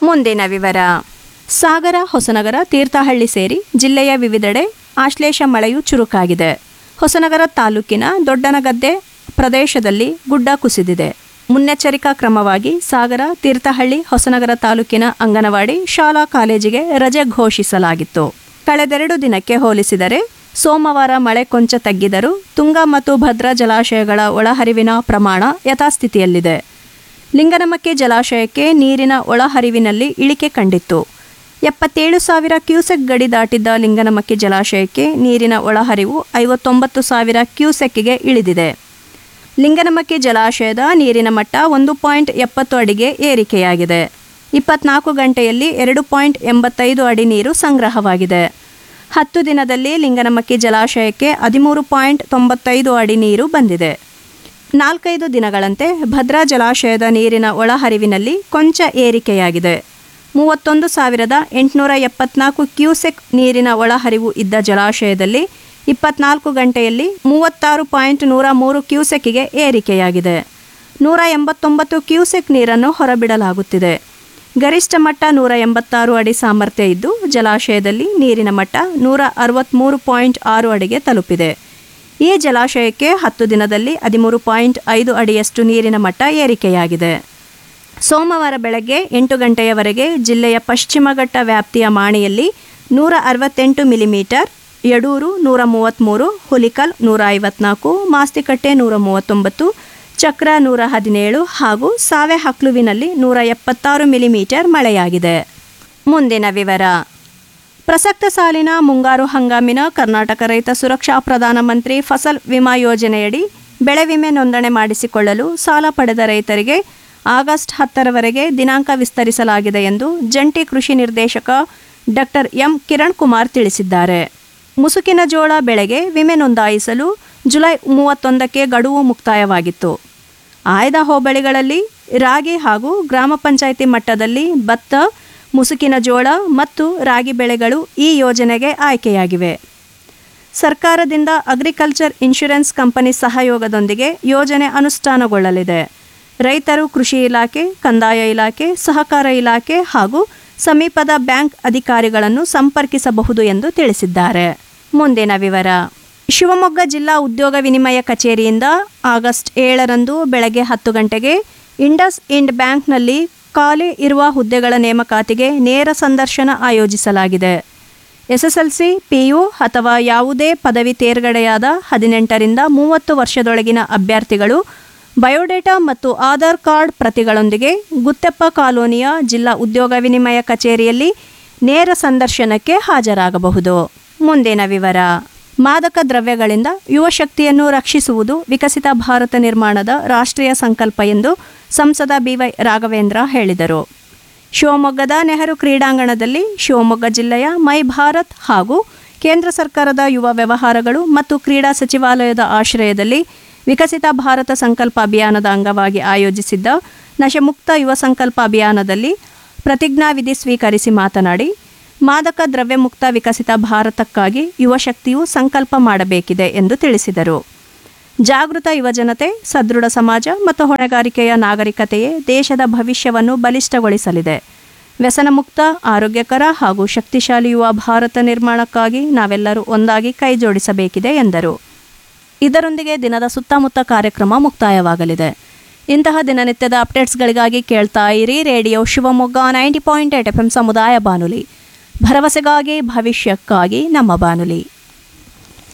ಮುಂದಿನ ವಿವರ ಸಾಗರ ಹೊಸನಗರ ತೀರ್ಥಹಳ್ಳಿ ಸೇರಿ ಜಿಲ್ಲೆಯ ವಿವಿಧೆಡೆ ಆಶ್ಲೇಷ ಮಳೆಯು ಚುರುಕಾಗಿದೆ ಹೊಸನಗರ ತಾಲೂಕಿನ ದೊಡ್ಡನಗದ್ದೆ ಪ್ರದೇಶದಲ್ಲಿ ಗುಡ್ಡ ಕುಸಿದಿದೆ ಮುನ್ನೆಚ್ಚರಿಕಾ ಕ್ರಮವಾಗಿ ಸಾಗರ ತೀರ್ಥಹಳ್ಳಿ ಹೊಸನಗರ ತಾಲೂಕಿನ ಅಂಗನವಾಡಿ ಶಾಲಾ ಕಾಲೇಜಿಗೆ ರಜೆ ಘೋಷಿಸಲಾಗಿತ್ತು ಕಳೆದೆರಡು ದಿನಕ್ಕೆ ಹೋಲಿಸಿದರೆ ಸೋಮವಾರ ಮಳೆ ಕೊಂಚ ತಗ್ಗಿದರೂ ತುಂಗ ಮತ್ತು ಭದ್ರಾ ಜಲಾಶಯಗಳ ಒಳಹರಿವಿನ ಪ್ರಮಾಣ ಯಥಾಸ್ಥಿತಿಯಲ್ಲಿದೆ ಲಿಂಗನಮಕ್ಕಿ ಜಲಾಶಯಕ್ಕೆ ನೀರಿನ ಒಳಹರಿವಿನಲ್ಲಿ ಇಳಿಕೆ ಕಂಡಿತ್ತು ಎಪ್ಪತ್ತೇಳು ಸಾವಿರ ಕ್ಯೂಸೆಕ್ ಗಡಿ ದಾಟಿದ್ದ ಲಿಂಗನಮಕ್ಕಿ ಜಲಾಶಯಕ್ಕೆ ನೀರಿನ ಒಳಹರಿವು ಐವತ್ತೊಂಬತ್ತು ಸಾವಿರ ಕ್ಯೂಸೆಕ್ಗೆ ಇಳಿದಿದೆ ಲಿಂಗನಮಕ್ಕಿ ಜಲಾಶಯದ ನೀರಿನ ಮಟ್ಟ ಒಂದು ಪಾಯಿಂಟ್ ಎಪ್ಪತ್ತು ಅಡಿಗೆ ಏರಿಕೆಯಾಗಿದೆ ಇಪ್ಪತ್ನಾಲ್ಕು ಗಂಟೆಯಲ್ಲಿ ಎರಡು ಪಾಯಿಂಟ್ ಎಂಬತ್ತೈದು ಅಡಿ ನೀರು ಸಂಗ್ರಹವಾಗಿದೆ ಹತ್ತು ದಿನದಲ್ಲಿ ಲಿಂಗನಮಕ್ಕಿ ಜಲಾಶಯಕ್ಕೆ ಹದಿಮೂರು ಪಾಯಿಂಟ್ ತೊಂಬತ್ತೈದು ಅಡಿ ನೀರು ಬಂದಿದೆ ನಾಲ್ಕೈದು ದಿನಗಳಂತೆ ಭದ್ರಾ ಜಲಾಶಯದ ನೀರಿನ ಒಳಹರಿವಿನಲ್ಲಿ ಕೊಂಚ ಏರಿಕೆಯಾಗಿದೆ ಮೂವತ್ತೊಂದು ಸಾವಿರದ ಎಂಟುನೂರ ಎಪ್ಪತ್ನಾಲ್ಕು ಕ್ಯೂಸೆಕ್ ನೀರಿನ ಒಳಹರಿವು ಇದ್ದ ಜಲಾಶಯದಲ್ಲಿ ಇಪ್ಪತ್ನಾಲ್ಕು ಗಂಟೆಯಲ್ಲಿ ಮೂವತ್ತಾರು ಪಾಯಿಂಟ್ ನೂರ ಮೂರು ಕ್ಯೂಸೆಕ್ಗೆ ಏರಿಕೆಯಾಗಿದೆ ನೂರ ಎಂಬತ್ತೊಂಬತ್ತು ಕ್ಯೂಸೆಕ್ ನೀರನ್ನು ಹೊರಬಿಡಲಾಗುತ್ತಿದೆ ಗರಿಷ್ಠ ಮಟ್ಟ ನೂರ ಎಂಬತ್ತಾರು ಅಡಿ ಸಾಮರ್ಥ್ಯ ಇದ್ದು ಜಲಾಶಯದಲ್ಲಿ ನೀರಿನ ಮಟ್ಟ ನೂರ ಅರವತ್ತ್ಮೂರು ಪಾಯಿಂಟ್ ಆರು ಅಡಿಗೆ ತಲುಪಿದೆ ಈ ಜಲಾಶಯಕ್ಕೆ ಹತ್ತು ದಿನದಲ್ಲಿ ಹದಿಮೂರು ಪಾಯಿಂಟ್ ಐದು ಅಡಿಯಷ್ಟು ನೀರಿನ ಮಟ್ಟ ಏರಿಕೆಯಾಗಿದೆ ಸೋಮವಾರ ಬೆಳಗ್ಗೆ ಎಂಟು ಗಂಟೆಯವರೆಗೆ ಜಿಲ್ಲೆಯ ಪಶ್ಚಿಮ ಘಟ್ಟ ವ್ಯಾಪ್ತಿಯ ಮಾಣಿಯಲ್ಲಿ ನೂರ ಅರವತ್ತೆಂಟು ಮಿಲಿಮೀಟರ್ ಯಡೂರು ನೂರ ಮೂವತ್ತ್ಮೂರು ಹುಲಿಕಲ್ ನೂರ ಐವತ್ನಾಲ್ಕು ಮಾಸ್ತಿಕಟ್ಟೆ ನೂರ ಮೂವತ್ತೊಂಬತ್ತು ಚಕ್ರ ನೂರ ಹದಿನೇಳು ಹಾಗೂ ಸಾವೆ ಹಕ್ಲುವಿನಲ್ಲಿ ನೂರ ಎಪ್ಪತ್ತಾರು ಮಿಲಿಮೀಟರ್ ಮಳೆಯಾಗಿದೆ ಮುಂದಿನ ವಿವರ ಪ್ರಸಕ್ತ ಸಾಲಿನ ಮುಂಗಾರು ಹಂಗಾಮಿನ ಕರ್ನಾಟಕ ರೈತ ಸುರಕ್ಷಾ ಪ್ರಧಾನಮಂತ್ರಿ ಫಸಲ್ ವಿಮಾ ಯೋಜನೆಯಡಿ ಬೆಳೆ ವಿಮೆ ನೋಂದಣಿ ಮಾಡಿಸಿಕೊಳ್ಳಲು ಸಾಲ ಪಡೆದ ರೈತರಿಗೆ ಆಗಸ್ಟ್ ಹತ್ತರವರೆಗೆ ದಿನಾಂಕ ವಿಸ್ತರಿಸಲಾಗಿದೆ ಎಂದು ಜಂಟಿ ಕೃಷಿ ನಿರ್ದೇಶಕ ಡಾಕ್ಟರ್ ಎಂ ಕಿರಣ್ ಕುಮಾರ್ ತಿಳಿಸಿದ್ದಾರೆ ಮುಸುಕಿನ ಜೋಳ ಬೆಳೆಗೆ ವಿಮೆ ನೋಂದಾಯಿಸಲು ಜುಲೈ ಮೂವತ್ತೊಂದಕ್ಕೆ ಗಡುವು ಮುಕ್ತಾಯವಾಗಿತ್ತು ಆಯ್ದ ಹೋಬಳಿಗಳಲ್ಲಿ ರಾಗಿ ಹಾಗೂ ಗ್ರಾಮ ಪಂಚಾಯಿತಿ ಮಟ್ಟದಲ್ಲಿ ಭತ್ತ ಮುಸುಕಿನ ಜೋಳ ಮತ್ತು ರಾಗಿ ಬೆಳೆಗಳು ಈ ಯೋಜನೆಗೆ ಆಯ್ಕೆಯಾಗಿವೆ ಸರ್ಕಾರದಿಂದ ಅಗ್ರಿಕಲ್ಚರ್ ಇನ್ಶೂರೆನ್ಸ್ ಕಂಪನಿ ಸಹಯೋಗದೊಂದಿಗೆ ಯೋಜನೆ ಅನುಷ್ಠಾನಗೊಳ್ಳಲಿದೆ ರೈತರು ಕೃಷಿ ಇಲಾಖೆ ಕಂದಾಯ ಇಲಾಖೆ ಸಹಕಾರ ಇಲಾಖೆ ಹಾಗೂ ಸಮೀಪದ ಬ್ಯಾಂಕ್ ಅಧಿಕಾರಿಗಳನ್ನು ಸಂಪರ್ಕಿಸಬಹುದು ಎಂದು ತಿಳಿಸಿದ್ದಾರೆ ಮುಂದಿನ ವಿವರ ಶಿವಮೊಗ್ಗ ಜಿಲ್ಲಾ ಉದ್ಯೋಗ ವಿನಿಮಯ ಕಚೇರಿಯಿಂದ ಆಗಸ್ಟ್ ಏಳರಂದು ಬೆಳಗ್ಗೆ ಹತ್ತು ಗಂಟೆಗೆ ಇಂಡಸ್ ಇಂಡ್ ಬ್ಯಾಂಕ್ನಲ್ಲಿ ಖಾಲಿ ಇರುವ ಹುದ್ದೆಗಳ ನೇಮಕಾತಿಗೆ ನೇರ ಸಂದರ್ಶನ ಆಯೋಜಿಸಲಾಗಿದೆ ಎಸ್ಎಸ್ಎಲ್ಸಿ ಪಿಯು ಅಥವಾ ಯಾವುದೇ ಪದವಿ ತೇರ್ಗಡೆಯಾದ ಹದಿನೆಂಟರಿಂದ ಮೂವತ್ತು ವರ್ಷದೊಳಗಿನ ಅಭ್ಯರ್ಥಿಗಳು ಬಯೋಡೇಟಾ ಮತ್ತು ಆಧಾರ್ ಕಾರ್ಡ್ ಪ್ರತಿಗಳೊಂದಿಗೆ ಗುತ್ತೆಪ್ಪ ಕಾಲೋನಿಯ ಜಿಲ್ಲಾ ಉದ್ಯೋಗ ವಿನಿಮಯ ಕಚೇರಿಯಲ್ಲಿ ನೇರ ಸಂದರ್ಶನಕ್ಕೆ ಹಾಜರಾಗಬಹುದು ಮುಂದಿನ ವಿವರ ಮಾದಕ ದ್ರವ್ಯಗಳಿಂದ ಯುವ ಶಕ್ತಿಯನ್ನು ರಕ್ಷಿಸುವುದು ವಿಕಸಿತ ಭಾರತ ನಿರ್ಮಾಣದ ರಾಷ್ಟ್ರೀಯ ಸಂಕಲ್ಪ ಎಂದು ಸಂಸದ ಬಿವೈ ರಾಘವೇಂದ್ರ ಹೇಳಿದರು ಶಿವಮೊಗ್ಗದ ನೆಹರು ಕ್ರೀಡಾಂಗಣದಲ್ಲಿ ಶಿವಮೊಗ್ಗ ಜಿಲ್ಲೆಯ ಮೈ ಭಾರತ್ ಹಾಗೂ ಕೇಂದ್ರ ಸರ್ಕಾರದ ಯುವ ವ್ಯವಹಾರಗಳು ಮತ್ತು ಕ್ರೀಡಾ ಸಚಿವಾಲಯದ ಆಶ್ರಯದಲ್ಲಿ ವಿಕಸಿತ ಭಾರತ ಸಂಕಲ್ಪ ಅಭಿಯಾನದ ಅಂಗವಾಗಿ ಆಯೋಜಿಸಿದ್ದ ನಶೆಮುಕ್ತ ಯುವ ಸಂಕಲ್ಪ ಅಭಿಯಾನದಲ್ಲಿ ಪ್ರತಿಜ್ಞಾವಿಧಿ ಸ್ವೀಕರಿಸಿ ಮಾತನಾಡಿ ಮಾದಕ ದ್ರವ್ಯ ಮುಕ್ತ ವಿಕಸಿತ ಭಾರತಕ್ಕಾಗಿ ಯುವ ಶಕ್ತಿಯು ಸಂಕಲ್ಪ ಮಾಡಬೇಕಿದೆ ಎಂದು ತಿಳಿಸಿದರು ಜಾಗೃತ ಯುವಜನತೆ ಸದೃಢ ಸಮಾಜ ಮತ್ತು ಹೊಣೆಗಾರಿಕೆಯ ನಾಗರಿಕತೆಯೇ ದೇಶದ ಭವಿಷ್ಯವನ್ನು ಬಲಿಷ್ಠಗೊಳಿಸಲಿದೆ ವ್ಯಸನಮುಕ್ತ ಆರೋಗ್ಯಕರ ಹಾಗೂ ಶಕ್ತಿಶಾಲಿ ಯುವ ಭಾರತ ನಿರ್ಮಾಣಕ್ಕಾಗಿ ನಾವೆಲ್ಲರೂ ಒಂದಾಗಿ ಕೈಜೋಡಿಸಬೇಕಿದೆ ಎಂದರು ಇದರೊಂದಿಗೆ ದಿನದ ಸುತ್ತಮುತ್ತ ಕಾರ್ಯಕ್ರಮ ಮುಕ್ತಾಯವಾಗಲಿದೆ ಇಂತಹ ದಿನನಿತ್ಯದ ಅಪ್ಡೇಟ್ಸ್ಗಳಿಗಾಗಿ ಕೇಳ್ತಾ ಇರಿ radio Shivamogga ninety point eight F M ಸಮುದಾಯ ಬಾನುಲಿ ಭರವಸೆಗಾಗಿ ಭವಿಷ್ಯಕ್ಕಾಗಿ ನಮ್ಮ ಬಾನುಲಿ